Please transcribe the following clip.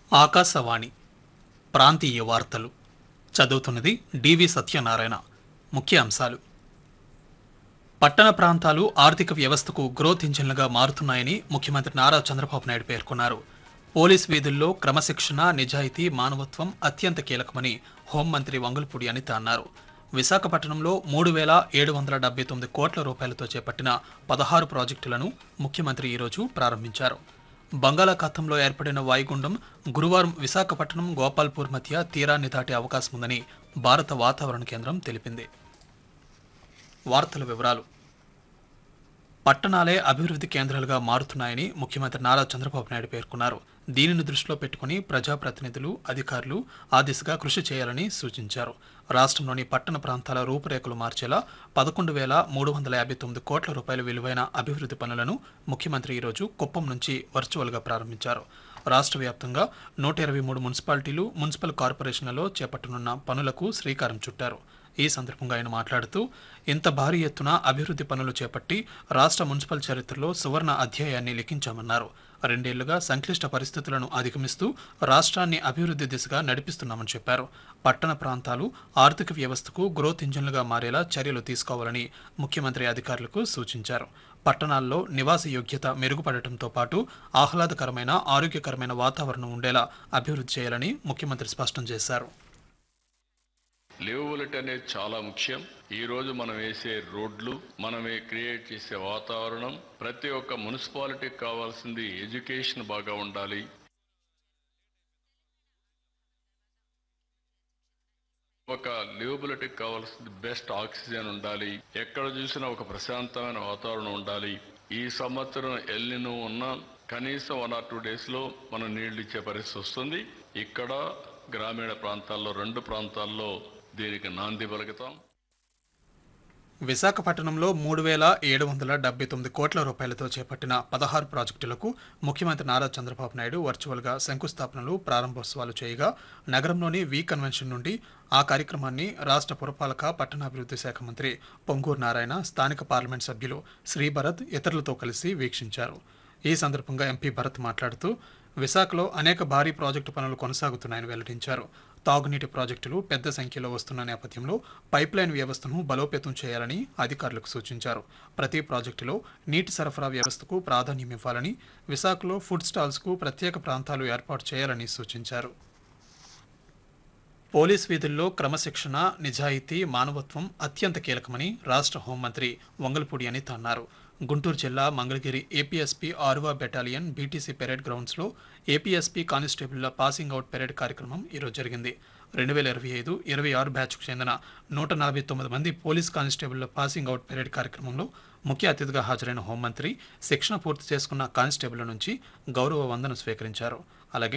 ఆకాశవాణి ప్రాంతీయ వార్తలు చదువుతున్నది డివి సత్యనారాయణ ముఖ్య అంశాలు పట్టణ ప్రాంతాలు ఆర్థిక వ్యవస్థకు గ్రోత్ ఇంజిన్లుగా మారుతున్నాయని ముఖ్యమంత్రి నారా చంద్రబాబు నాయుడు పేర్కొన్నారు పోలీస్ వీధుల్లో క్రమశిక్షణ నిజాయితీ మానవత్వం అత్యంత కీలకమని హోంమంత్రి వంగులపూడి అనిత అన్నారు విశాఖపట్నంలో మూడు వేల ఏడు వందల డెబ్బై తొమ్మిది కోట్ల రూపాయలతో చేపట్టిన పదహారు ప్రాజెక్టులను ముఖ్యమంత్రి ఈరోజు ప్రారంభించారు బంగాళాఖాతంలో ఏర్పడిన వాయుగుండం గురువారం విశాఖపట్నం గోపాల్పూర్ మధ్య తీరాన్ని దాటే అవకాశం ఉందని భారత వాతావరణ కేంద్రం తెలిపింది వార్తల వివరాలు పట్టణాలే అభివృద్ధి కేంద్రాలుగా మారుతున్నాయని ముఖ్యమంత్రి నారా చంద్రబాబు నాయుడు పేర్కొన్నారు దీనిని దృష్టిలో పెట్టుకుని ప్రజాప్రతినిధులు అధికారులు ఆ దిశగా కృషి చేయాలని సూచించారు రాష్ట్రంలోని పట్టణ ప్రాంతాల రూపురేఖలు మార్చేలా పదకొండు వేల మూడు వందల యాభై తొమ్మిది కోట్ల రూపాయల విలువైన అభివృద్ధి పనులను ముఖ్యమంత్రి ఈరోజు కుప్పం నుంచి వర్చువల్గా ప్రారంభించారు రాష్ట్ర వ్యాప్తంగా నూట ఇరవై మూడు మున్సిపాలిటీలు మున్సిపల్ కార్పొరేషన్లలో చేపట్టనున్న పనులకు శ్రీకారం చుట్టారు ఈ సందర్భంగా ఆయన మాట్లాడుతూ ఇంత భారీ ఎత్తున అభివృద్ధి పనులు చేపట్టి రాష్ట్ర మున్సిపల్ చరిత్రలో సువర్ణ అధ్యాయాన్ని లిఖించామన్నారు రెండేళ్లుగా సంక్లిష్ట పరిస్థితులను అధిగమిస్తూ రాష్ట్రాన్ని అభివృద్ధి దిశగా నడిపిస్తున్నామని చెప్పారు పట్టణ ప్రాంతాలు ఆర్థిక వ్యవస్థకు గ్రోత్ ఇంజిన్లుగా మారేలా చర్యలు తీసుకోవాలని ముఖ్యమంత్రి అధికారులకు సూచించారు పట్టణాల్లో నివాస యోగ్యత మెరుగుపడటంతో పాటు ఆహ్లాదకరమైన ఆరోగ్యకరమైన వాతావరణం ఉండేలా అభివృద్ధి చేయాలని ముఖ్యమంత్రి స్పష్టం చేశారు లివబిలిటీ అనేది చాలా ముఖ్యం ఈ రోజు మనం వేసే రోడ్లు మనమే క్రియేట్ చేసే వాతావరణం ప్రతి ఒక్క మున్సిపాలిటీకి కావాల్సింది ఎడ్యుకేషన్ బాగా ఉండాలి ఒక లివబిలిటీకి కావాల్సింది బెస్ట్ ఆక్సిజన్ ఉండాలి ఎక్కడ చూసినా ఒక ప్రశాంతమైన వాతావరణం ఉండాలి ఈ సంవత్సరం ఎల్లిను ఉన్నా కనీసం వన్ ఆర్ టూ డేస్ లో మనం నీళ్లు ఇచ్చే పరిస్థితి వస్తుంది ఇక్కడ గ్రామీణ ప్రాంతాల్లో రెండు ప్రాంతాల్లో దీనికి నాంది పలుకుతాం విశాఖపట్నంలో మూడు వేల ఏడు వందల డెబ్బై తొమ్మిది కోట్ల రూపాయలతో చేపట్టిన పదహారు ప్రాజెక్టులకు ముఖ్యమంత్రి నారా చంద్రబాబు నాయుడు వర్చువల్గా శంకుస్థాపనలు ప్రారంభోత్సవాలు చేయగా నగరంలోని వి కన్వెన్షన్ నుండి ఆ కార్యక్రమాన్ని రాష్ట్ర పురపాలక పట్టణాభివృద్ధి శాఖ మంత్రి పొంగూరు నారాయణ స్థానిక పార్లమెంట్ సభ్యులు శ్రీభరత్ ఇతరులతో కలిసి వీక్షించారు ఈ సందర్భంగా ఎంపీ భరత్ మాట్లాడుతూ విశాఖలో అనేక భారీ ప్రాజెక్టు పనులు కొనసాగుతున్నాయని వెల్లడించారు తాగునీటి ప్రాజెక్టులు పెద్ద సంఖ్యలో వస్తున్న నేపథ్యంలో పైప్లైన్ వ్యవస్థను బలోపేతం చేయాలని అధికారులకు సూచించారు ప్రతి ప్రాజెక్టులో నీటి సరఫరా వ్యవస్థకు ప్రాధాన్యం ఇవ్వాలని విశాఖలో ఫుడ్ స్టాల్స్కు ప్రత్యేక ప్రాంతాలు ఏర్పాటు చేయాలని సూచించారు పోలీస్ వీధుల్లో క్రమశిక్షణ నిజాయితీ మానవత్వం అత్యంత కీలకమని రాష్ట్ర హోంమంత్రి వంగల్పూడి అనిత అన్నారు గుంటూరు జిల్లా మంగళగిరి ఏపీఎస్పీ ఆరువా బెటాలియన్ బీటీసీ పెరేడ్ గ్రౌండ్స్లో ఏపీఎస్పీ కానిస్టేబుల్ల పాసింగ్ అవుట్ పెరేడ్ కార్యక్రమం ఈరోజు జరిగింది రెండు వేల ఇరవై ఐదు ఇరవై ఆరు బ్యాచ్కు చెందిన నూట నలభై తొమ్మిది మంది పోలీస్ కానిస్టేబుల్ల పాసింగ్ అవుట్ పెరేడ్ కార్యక్రమంలో ముఖ్య అతిథిగా హాజరైన హోంమంత్రి శిక్షణ పూర్తి చేసుకున్న కానిస్టేబుల్ నుంచి గౌరవ వందనం స్వీకరించారు అలాగే